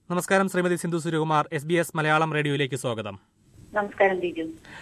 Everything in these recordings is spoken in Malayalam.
നമസ്കാരം Shrimati Sindhu Surakumar S B S Malayalam റേഡിയോയിലേക്ക് സ്വാഗതം നമസ്കാരം ബിജു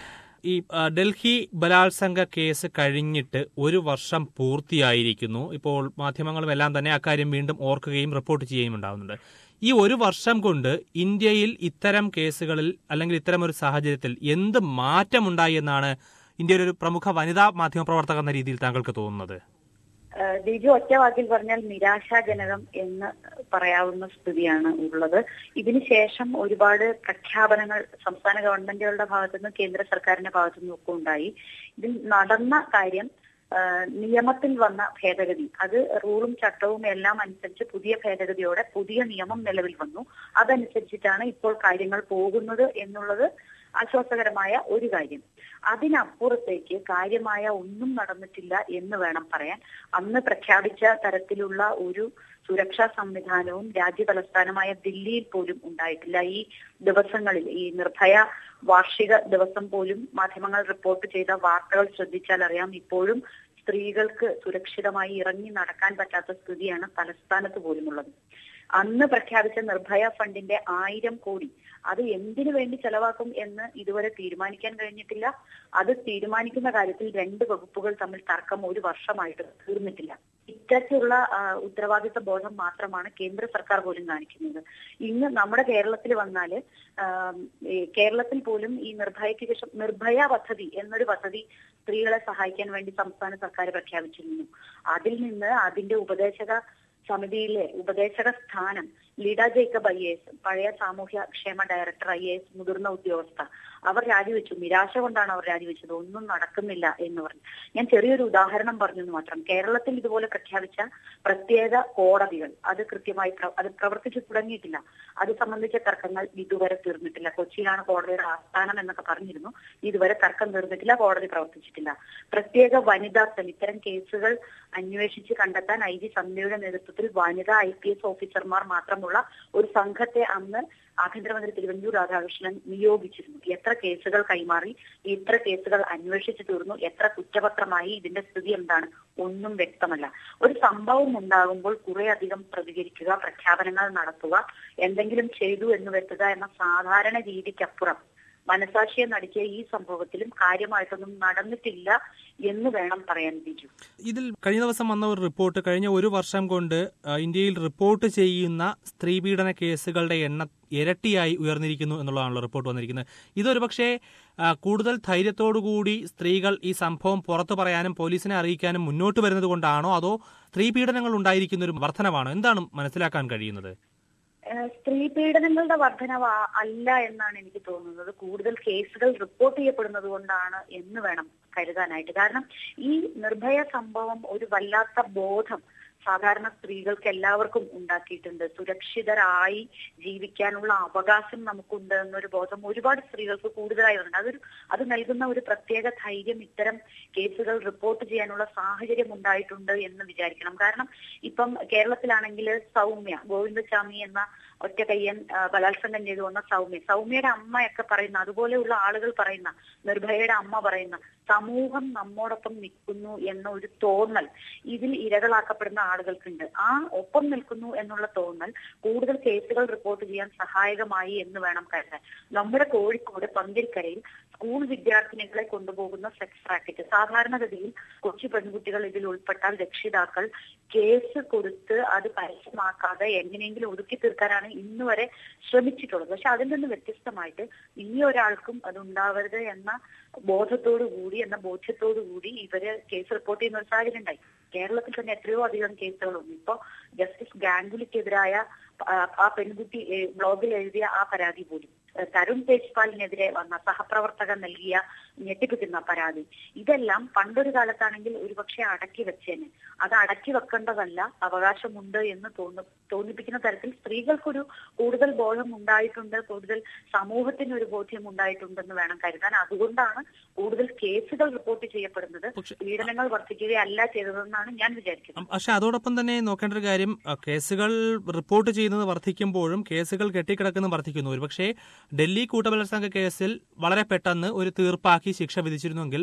ഈ ആ, ഡൽഹി ബലാത്സംഗ കേസ് കഴിഞ്ഞിട്ട് ഒരു വർഷം പൂർത്തിയായിരിക്കുന്നു ഇപ്പോൾ മാധ്യമങ്ങളും എല്ലാം തന്നെ അക്കാര്യം വീണ്ടും ഓർക്കുകയും റിപ്പോർട്ട് ചെയ്യുകയും ഉണ്ടാവുന്നുണ്ട് ഈ ഒരു വർഷം കൊണ്ട് ഇന്ത്യയിൽ ഇത്തരം കേസുകളിൽ അല്ലെങ്കിൽ ഇത്തരം ഒരു സാഹചര്യത്തിൽ എന്ത് മാറ്റമുണ്ടായി എന്നാണ് ഇന്ത്യയിലെ ഒരു പ്രമുഖ വനിതാ മാധ്യമ പ്രവർത്തക എന്ന രീതിയിൽ താങ്കൾക്ക് തോന്നുന്നത് ഏഹ് ബിജു ഒറ്റ വാക്കിൽ പറഞ്ഞാൽ നിരാശാജനകം എന്ന് പറയാവുന്ന സ്ഥിതിയാണ് ഉള്ളത് ഇതിനുശേഷം ഒരുപാട് പ്രഖ്യാപനങ്ങൾ സംസ്ഥാന ഗവൺമെന്റുകളുടെ ഭാഗത്തുനിന്നും കേന്ദ്ര സർക്കാരിന്റെ ഭാഗത്തുനിന്നും ഒക്കെ ഉണ്ടായി ഇതിൽ നടന്ന കാര്യം ഏഹ് നിയമത്തിൽ വന്ന ഭേദഗതി അത് റൂളും ചട്ടവും എല്ലാം അനുസരിച്ച് പുതിയ ഭേദഗതിയോടെ പുതിയ നിയമം നിലവിൽ വന്നു അതനുസരിച്ചിട്ടാണ് ഇപ്പോൾ കാര്യങ്ങൾ പോകുന്നത് എന്നുള്ളത് ആശ്വാസകരമായ ഒരു കാര്യം അതിനപ്പുറത്തേക്ക് കാര്യമായ ഒന്നും നടന്നിട്ടില്ല എന്ന് വേണം പറയാൻ അന്ന് പ്രഖ്യാപിച്ച തരത്തിലുള്ള ഒരു സുരക്ഷാ സംവിധാനവും രാജ്യ തലസ്ഥാനമായ ദില്ലിയിൽ പോലും ഉണ്ടായിട്ടില്ല ഈ ദിവസങ്ങളിൽ ഈ നിർഭയ വാർഷിക ദിവസം പോലും മാധ്യമങ്ങൾ റിപ്പോർട്ട് ചെയ്ത വാർത്തകൾ ശ്രദ്ധിച്ചാൽ അറിയാം ഇപ്പോഴും സ്ത്രീകൾക്ക് സുരക്ഷിതമായി ഇറങ്ങി നടക്കാൻ പറ്റാത്ത സ്ഥിതിയാണ് തലസ്ഥാനത്ത് പോലുമുള്ളത് അന്ന് പ്രഖ്യാപിച്ച നിർഭയ ഫണ്ടിന്റെ ആയിരം കോടി അത് എന്തിനു വേണ്ടി ചെലവാക്കും എന്ന് ഇതുവരെ തീരുമാനിക്കാൻ കഴിഞ്ഞിട്ടില്ല അത് തീരുമാനിക്കുന്ന കാര്യത്തിൽ രണ്ട് വകുപ്പുകൾ തമ്മിൽ തർക്കം ഒരു വർഷമായിട്ട് തീർന്നിട്ടില്ല ഇത്തരത്തിലുള്ള ആ, ഉത്തരവാദിത്ത ബോധം മാത്രമാണ് കേന്ദ്ര സർക്കാർ പോലും കാണിക്കുന്നത് ഇന്ന് നമ്മുടെ കേരളത്തിൽ വന്നാല് ആം, ഈ കേരളത്തിൽ പോലും ഈ നിർഭയയ്ക്ക് ശേഷം നിർഭയ പദ്ധതി എന്നൊരു പദ്ധതി സ്ത്രീകളെ സഹായിക്കാൻ വേണ്ടി സംസ്ഥാന സർക്കാർ പ്രഖ്യാപിച്ചിരുന്നു അതിൽ നിന്ന് അതിന്റെ ഉപദേശക സമിതിയിലെ ഉപദേശക സ്ഥാനം ലീഡ ജേക്കബ് ഐ എസ് പഴയ സാമൂഹ്യ ക്ഷേമ ഡയറക്ടർ ഐ എസ് മുതിർന്ന ഉദ്യോഗസ്ഥ അവർ രാജിവെച്ചു നിരാശ കൊണ്ടാണ് അവർ രാജിവെച്ചത് ഒന്നും നടക്കുന്നില്ല എന്ന് പറഞ്ഞു ഞാൻ ചെറിയൊരു ഉദാഹരണം പറഞ്ഞു എന്ന് മാത്രം കേരളത്തിൽ ഇതുപോലെ പ്രഖ്യാപിച്ച പ്രത്യേക കോടതികൾ അത് കൃത്യമായി പ്ര- അത് പ്രവർത്തിച്ചു തുടങ്ങിയിട്ടില്ല അത് സംബന്ധിച്ച തർക്കങ്ങൾ ഇതുവരെ തീർന്നിട്ടില്ല കൊച്ചിയിലാണ് കോടതിയുടെ ആസ്ഥാനം എന്നൊക്കെ പറഞ്ഞിരുന്നു ഇതുവരെ തർക്കം തീർന്നിട്ടില്ല കോടതി പ്രവർത്തിച്ചിട്ടില്ല പ്രത്യേക വനിതാ സെൽ ഇത്തരം കേസുകൾ അന്വേഷിച്ച് കണ്ടെത്താൻ ഐ ജി സന്ധ്യയുടെ നേതൃത്വത്തിൽ വനിതാ ഐ പി എസ് ഓഫീസർമാർ മാത്രമുള്ള ഒരു സംഘത്തെ അന്ന് ആഭ്യന്തരമന്ത്രി തിരുവഞ്ചൂർ രാധാകൃഷ്ണൻ നിയോഗിച്ചിരുന്നു എത്ര കേസുകൾ കൈമാറി എത്ര കേസുകൾ അന്വേഷിച്ചു തീർന്നു എത്ര കുറ്റപത്രമായി ഇതിന്റെ സ്ഥിതി എന്താണ് ഒന്നും വ്യക്തമല്ല ഒരു സംഭവം ഉണ്ടാകുമ്പോൾ കുറെ അധികം പ്രതികരിക്കുക പ്രഖ്യാപനങ്ങൾ നടത്തുക എന്തെങ്കിലും ചെയ്തു എന്ന് വരുത്തുക എന്ന സാധാരണ രീതിക്കപ്പുറം മനസാക്ഷിയെ നടിക്കിയ ഈ സംഭവത്തിലും കാര്യമായിട്ടൊന്നും നടന്നിട്ടില്ല എന്ന് വേണം പറയാൻ ബിജു ഇതിൽ കഴിഞ്ഞ ദിവസം വന്ന ഒരു റിപ്പോർട്ട് കഴിഞ്ഞ ഒരു വർഷം കൊണ്ട് ആ, ഇന്ത്യയിൽ റിപ്പോർട്ട് ചെയ്യുന്ന സ്ത്രീപീഡന കേസുകളുടെ എണ്ണം ഇരട്ടിയായി ഉയർന്നിരിക്കുന്നു എന്നുള്ളതാണല്ലോ റിപ്പോർട്ട് വന്നിരിക്കുന്നത് ഇതൊരു പക്ഷേ ആ, കൂടുതൽ ധൈര്യത്തോടുകൂടി സ്ത്രീകൾ ഈ സംഭവം പുറത്തു പറയാനും പോലീസിനെ അറിയിക്കാനും മുന്നോട്ട് വരുന്നത് കൊണ്ടാണോ അതോ സ്ത്രീപീഡനങ്ങൾ ഉണ്ടായിരിക്കുന്ന ഒരു വർധനമാണോ എന്താണ് മനസ്സിലാക്കാൻ കഴിയുന്നത് ഏഹ് സ്ത്രീ പീഡനങ്ങളുടെ വർധനവ് ആ- അല്ല എന്നാണ് എനിക്ക് തോന്നുന്നത് കൂടുതൽ കേസുകൾ റിപ്പോർട്ട് ചെയ്യപ്പെടുന്നത് കൊണ്ടാണ് എന്ന് വേണം കരുതാനായിട്ട് കാരണം ഈ നിർഭയ സംഭവം ഒരു വല്ലാത്ത ബോധം സാധാരണ സ്ത്രീകൾക്ക് എല്ലാവർക്കും ഉണ്ടാക്കിയിട്ടുണ്ട് സുരക്ഷിതരായി ജീവിക്കാനുള്ള അവകാശം നമുക്കുണ്ട് എന്നൊരു ബോധം ഒരുപാട് സ്ത്രീകൾക്ക് കൂടുതലായി വന്നിട്ടുണ്ട് അതൊരു അത് നൽകുന്ന ഒരു പ്രത്യേക ധൈര്യം ഇത്തരം കേസുകൾ റിപ്പോർട്ട് ചെയ്യാനുള്ള സാഹചര്യം ഉണ്ടായിട്ടുണ്ട് എന്ന് വിചാരിക്കണം കാരണം ഇപ്പം കേരളത്തിലാണെങ്കിൽ സൗമ്യ ഗോവിന്ദസ്വാമി എന്ന ഒറ്റ കയ്യൻ ആ, ബലാത്സംഗം ചെയ്തു വന്ന സൗമ്യ സൗമ്യയുടെ അമ്മയൊക്കെ പറയുന്ന അതുപോലെയുള്ള ആളുകൾ പറയുന്ന നിർഭയയുടെ അമ്മ പറയുന്ന സമൂഹം നമ്മോടൊപ്പം നിൽക്കുന്നു എന്ന ഒരു തോന്നൽ ഇതിൽ ഇരകളാക്കപ്പെടുന്ന ആളുകൾക്കുണ്ട് ആ ഒപ്പം നിൽക്കുന്നു എന്നുള്ള തോന്നൽ കൂടുതൽ കേസുകൾ റിപ്പോർട്ട് ചെയ്യാൻ സഹായകമായി എന്ന് വേണം കരുതാൻ നമ്മുടെ കോഴിക്കോട് പന്തിരിക്കരയിൽ സ്കൂൾ വിദ്യാർത്ഥിനികളെ കൊണ്ടുപോകുന്ന സെക്സ് റാക്കറ്റ് സാധാരണഗതിയിൽ കൊച്ചു പെൺകുട്ടികൾ ഇതിൽ ഉൾപ്പെട്ടാൽ രക്ഷിതാക്കൾ കേസ് കൊടുത്ത് അത് പരസ്യമാക്കാതെ എങ്ങനെയെങ്കിലും ഒതുക്കി തീർക്കാനാണ് ഇന്ന് വരെ ശ്രമിച്ചിട്ടുള്ളത് പക്ഷെ അതിൽ നിന്ന് വ്യത്യസ്തമായിട്ട് ഇനി ഒരാൾക്കും അത് ഉണ്ടാവരുത് എന്ന ബോധത്തോടു കൂടി എന്ന ബോധ്യത്തോടു കൂടി ഇവര് കേസ് റിപ്പോർട്ട് ചെയ്യുന്ന ഒരു സാഹചര്യം ഉണ്ടായി കേരളത്തിൽ തന്നെ എത്രയോ അധികം കേസുകളുണ്ട് ഇപ്പോ ജസ്റ്റിസ് ഗാംഗുലിക്കെതിരായ ആ, ആ പെൺകുട്ടി ഏ, ബ്ലോഗിൽ എഴുതിയ ആ പരാതി പോലും ഏ, തരുൺ തേജ്പാലിനെതിരെ വന്ന സഹപ്രവർത്തകൻ നൽകിയ ഞെട്ടിപ്പിക്കുന്ന പരാതി ഇതെല്ലാം പണ്ടൊരു കാലത്താണെങ്കിൽ ഒരുപക്ഷെ അടക്കി വെച്ചേനെ അത് അടക്കി വെക്കേണ്ടതല്ല അവകാശമുണ്ട് എന്ന് തോന്നു തോന്നിപ്പിക്കുന്ന തരത്തിൽ സ്ത്രീകൾക്കൊരു കൂടുതൽ ബോധം ഉണ്ടായിട്ടുണ്ട് കൂടുതൽ സമൂഹത്തിന് ഒരു ബോധ്യം ഉണ്ടായിട്ടുണ്ടെന്ന് വേണം കരുതാൻ അതുകൊണ്ടാണ് കൂടുതൽ കേസുകൾ റിപ്പോർട്ട് ചെയ്യപ്പെടുന്നത് പക്ഷെ- പീഡനങ്ങൾ വർദ്ധിക്കുകയല്ല ചെയ്തതെന്നാണ് ഞാൻ വിചാരിക്കുന്നത് പക്ഷെ അതോടൊപ്പം തന്നെ നോക്കേണ്ട ഒരു കാര്യം ആ, കേസുകൾ റിപ്പോർട്ട് ചെയ്യുന്നത് വർദ്ധിക്കുമ്പോഴും കേസുകൾ കെട്ടിക്കിടക്കുന്നത് വർദ്ധിക്കുന്നു ഒരുപക്ഷെ ഡൽഹി കൂട്ടബലാത്സംഗ കേസിൽ വളരെ പെട്ടെന്ന് ഒരു തീർപ്പാക്കി ശിക്ഷ വിധിച്ചിരുന്നെങ്കിൽ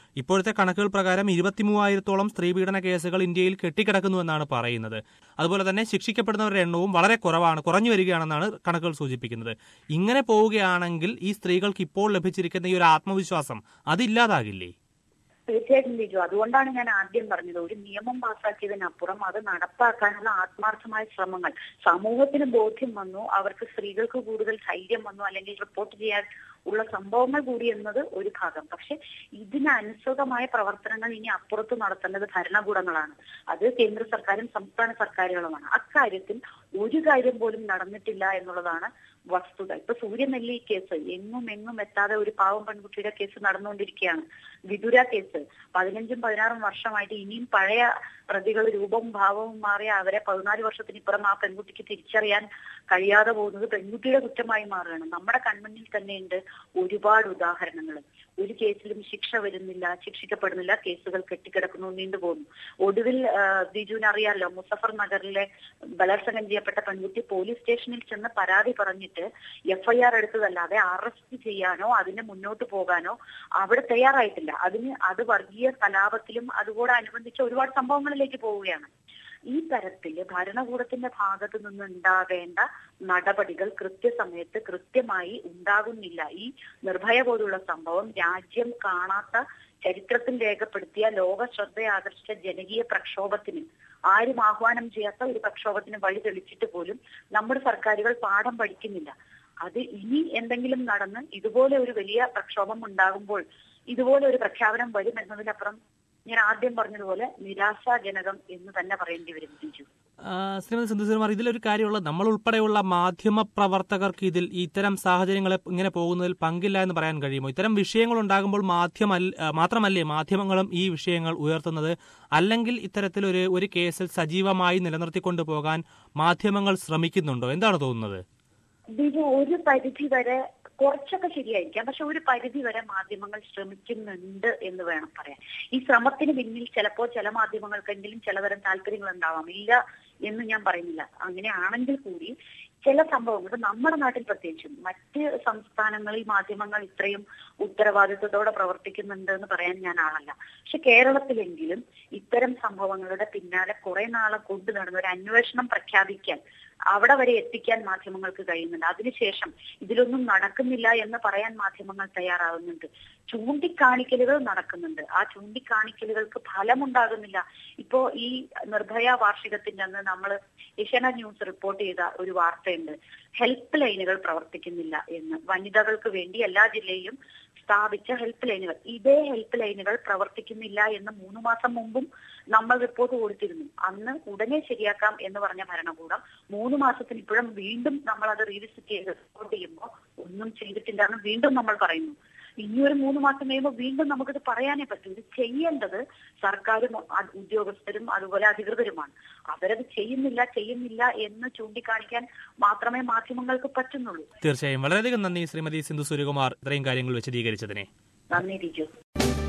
ഇപ്പോഴത്തെ കണക്കുകൾ പ്രകാരം ഇരുപത്തിമൂവായിരത്തോളം സ്ത്രീപീഡന കേസുകൾ ഇന്ത്യയിൽ കെട്ടിക്കിടക്കുന്നുവെന്നാണ് പറയുന്നത് അതുപോലെ തന്നെ ശിക്ഷിക്കപ്പെടുന്നവരുടെ എണ്ണവും വളരെ കുറവാണ് കുറഞ്ഞു വരികയാണെന്നാണ് കണക്കുകൾ സൂചിപ്പിക്കുന്നത് ഇങ്ങനെ പോവുകയാണെങ്കിൽ ഈ സ്ത്രീകൾക്ക് ഇപ്പോൾ ലഭിച്ചിരിക്കുന്ന ഈ ഒരു ആത്മവിശ്വാസം അതില്ലാതാകില്ലേ തീർച്ചയായിട്ടും ബിജു അതുകൊണ്ടാണ് ഞാൻ ആദ്യം പറഞ്ഞത് ഒരു നിയമം പാസാക്കിയതിനപ്പുറം അത് നടപ്പാക്കാനുള്ള ആത്മാർത്ഥമായ ശ്രമങ്ങൾ സമൂഹത്തിന് ബോധ്യം വന്നു അവർക്ക് സ്ത്രീകൾക്ക് കൂടുതൽ ധൈര്യം വന്നു അല്ലെങ്കിൽ റിപ്പോർട്ട് ചെയ്യാൻ ഉള്ള സംഭവങ്ങൾ കൂടി എന്നത് ഒരു ഭാഗം പക്ഷെ ഇതിനനുസൃതമായ പ്രവർത്തനങ്ങൾ ഇനി അപ്പുറത്ത് നടത്തേണ്ടത് ഭരണകൂടങ്ങളാണ് അത് കേന്ദ്ര സർക്കാരും സംസ്ഥാന സർക്കാരുകളുമാണ് അക്കാര്യത്തിൽ ഒരു കാര്യം പോലും നടന്നിട്ടില്ല എന്നുള്ളതാണ് വസ്തുത ഇപ്പൊ സൂര്യനെല്ലി കേസ് എങ്ങും എങ്ങും എത്താതെ ഒരു പാവം പെൺകുട്ടിയുടെ കേസ് നടന്നുകൊണ്ടിരിക്കുകയാണ് വിദുര കേസ് പതിനഞ്ചും പതിനാറും വർഷമായിട്ട് ഇനിയും പഴയ പ്രതികൾ രൂപവും ഭാവവും മാറിയ അവരെ പതിനാല് വർഷത്തിനിപ്പുറം ആ പെൺകുട്ടിക്ക് തിരിച്ചറിയാൻ കഴിയാതെ പോകുന്നത് പെൺകുട്ടിയുടെ കുറ്റമായി മാറുകയാണ് നമ്മുടെ കൺമുന്നിൽ തന്നെയുണ്ട് ഒരുപാട് ഉദാഹരണങ്ങൾ ഒരു കേസിലും ശിക്ഷ വരുന്നില്ല ശിക്ഷിക്കപ്പെടുന്നില്ല കേസുകൾ കെട്ടിക്കിടക്കുന്നു നീണ്ടുപോകുന്നു ഒടുവിൽ ബിജുവിന് അറിയാലോ മുസഫർ നഗറിലെ ബലാത്സംഗം ചെയ്യപ്പെട്ട പെൺകുട്ടി പോലീസ് സ്റ്റേഷനിൽ ചെന്ന് പരാതി പറഞ്ഞിട്ട് എഫ്ഐആർ എടുത്തതല്ലാതെ അറസ്റ്റ് ചെയ്യാനോ അതിന് മുന്നോട്ട് പോകാനോ അവിടെ തയ്യാറായിട്ടില്ല അതിന് അത് വർഗീയ കലാപത്തിലും അതുകൂടെ അനുബന്ധിച്ച ഒരുപാട് സംഭവങ്ങളിലേക്ക് പോവുകയാണ് ഈ തരത്തില് ഭരണകൂടത്തിന്റെ ഭാഗത്തു നിന്ന് ഉണ്ടാകേണ്ട നടപടികൾ കൃത്യസമയത്ത് കൃത്യമായി ഉണ്ടാകുന്നില്ല ഈ നിർഭയ പോലുള്ള സംഭവം രാജ്യം കാണാത്ത ചരിത്രത്തിൽ രേഖപ്പെടുത്തിയ ലോക ശ്രദ്ധയാകർഷിച്ച ജനകീയ പ്രക്ഷോഭത്തിന് ആരും ആഹ്വാനം ചെയ്യാത്ത ഒരു പ്രക്ഷോഭത്തിന് വഴി തെളിച്ചിട്ട് പോലും നമ്മുടെ സർക്കാരുകൾ പാഠം പഠിക്കുന്നില്ല അത് ഇനി എന്തെങ്കിലും നടന്ന് ഇതുപോലെ ഒരു വലിയ പ്രക്ഷോഭം ഉണ്ടാകുമ്പോൾ ഇതുപോലെ ഒരു പ്രഖ്യാപനം വരും എന്നതിനപ്പുറം ഞാൻ ആദ്യം പറഞ്ഞതുപോലെ നിരാശാജനകം എന്ന് തന്നെ പറയേണ്ടി വരും ബിജു ശ്രീമതി സിന്ധുസുമാർ ഇതിലൊരു കാര്യമുള്ളത് നമ്മൾ ഉൾപ്പെടെയുള്ള മാധ്യമ പ്രവർത്തകർക്ക് ഇതിൽ ഇത്തരം സാഹചര്യങ്ങൾ ഇങ്ങനെ പോകുന്നതിൽ പങ്കില്ല എന്ന് പറയാൻ കഴിയുമോ ഇത്തരം വിഷയങ്ങൾ ഉണ്ടാകുമ്പോൾ മാധ്യമ മാത്രമല്ലേ മാധ്യമങ്ങളും ഈ വിഷയങ്ങൾ ഉയർത്തുന്നത് അല്ലെങ്കിൽ ഇത്തരത്തിലൊരു ഒരു കേസിൽ സജീവമായി നിലനിർത്തിക്കൊണ്ടു പോകാൻ മാധ്യമങ്ങൾ ശ്രമിക്കുന്നുണ്ടോ എന്താണ് തോന്നുന്നത് ബിജു ഒരു പരിധി വരെ കുറച്ചൊക്കെ ശരിയായിരിക്കാം പക്ഷെ ഒരു പരിധി വരെ മാധ്യമങ്ങൾ ശ്രമിക്കുന്നുണ്ട് എന്ന് വേണം പറയാൻ ഈ ശ്രമത്തിന് പിന്നിൽ ചിലപ്പോൾ ചില മാധ്യമങ്ങൾക്കെങ്കിലും ചിലതരം താല്പര്യങ്ങൾ ഉണ്ടാവാം ഇല്ല എന്ന് ഞാൻ പറയുന്നില്ല അങ്ങനെയാണെങ്കിൽ കൂടി ചില സംഭവങ്ങൾ നമ്മുടെ നാട്ടിൽ പ്രത്യേകിച്ചും മറ്റ് സംസ്ഥാനങ്ങളിൽ മാധ്യമങ്ങൾ ഇത്രയും ഉത്തരവാദിത്വത്തോടെ പ്രവർത്തിക്കുന്നുണ്ട് എന്ന് പറയാൻ ഞാൻ ആളല്ല പക്ഷെ കേരളത്തിലെങ്കിലും ഇത്തരം സംഭവങ്ങളുടെ പിന്നാലെ കുറെ നാളെ കൊണ്ടു നടന്ന ഒരു അന്വേഷണം പ്രഖ്യാപിക്കാൻ അവിടെ വരെ എത്തിക്കാൻ മാധ്യമങ്ങൾക്ക് കഴിയുന്നുണ്ട് അതിനുശേഷം ഇതിലൊന്നും നടക്കുന്നില്ല എന്ന് പറയാൻ മാധ്യമങ്ങൾ തയ്യാറാവുന്നുണ്ട് ചൂണ്ടിക്കാണിക്കലുകൾ നടക്കുന്നുണ്ട് ആ ചൂണ്ടിക്കാണിക്കലുകൾക്ക് ഫലമുണ്ടാകുന്നില്ല ഇപ്പോ ഈ നിർഭയ വാർഷികത്തിന്റെ അന്ന് നമ്മൾ ഏഷ്യാന ന്യൂസ് റിപ്പോർട്ട് ചെയ്ത ഒരു വാർത്തയുണ്ട് ഹെൽപ്പ് ലൈനുകൾ പ്രവർത്തിക്കുന്നില്ല എന്ന് വനിതകൾക്ക് വേണ്ടി എല്ലാ ജില്ലയിലും സ്ഥാപിച്ച ഹെൽപ്പ് ലൈനുകൾ ഇതേ ഹെൽപ്പ് ലൈനുകൾ പ്രവർത്തിക്കുന്നില്ല എന്ന് മൂന്ന് മാസം മുമ്പും നമ്മൾ റിപ്പോർട്ട് കൊടുത്തിരുന്നു അന്ന് ഉടനെ ശരിയാക്കാം എന്ന് പറഞ്ഞ ഭരണകൂടം മൂന്ന് മാസത്തിന് ഇപ്പോഴും വീണ്ടും നമ്മൾ അത് റീവിസിറ്റ് ചെയ്ത് റിപ്പോർട്ട് ചെയ്യുമ്പോൾ ഒന്നും ചെയ്തിട്ടില്ല എന്ന് വീണ്ടും നമ്മൾ പറയുന്നു ഇനി ഒരു മൂന്ന് മാസം കഴിയുമ്പോൾ വീണ്ടും നമുക്കിത് പറയാനേ പറ്റും ഇത് ചെയ്യേണ്ടത് സർക്കാരും ഉദ്യോഗസ്ഥരും അതുപോലെ അധികൃതരുമാണ് അവരത് ചെയ്യുന്നില്ല ചെയ്യുന്നില്ല എന്ന് ചൂണ്ടിക്കാണിക്കാൻ മാത്രമേ മാധ്യമങ്ങൾക്ക് പറ്റുന്നുള്ളൂ തീർച്ചയായും വളരെയധികം നന്ദി ശ്രീമതി സിന്ധു സൂര്യകുമാർ ഇത്രയും കാര്യങ്ങൾ വിശദീകരിച്ചതിനെ നന്ദി രിജു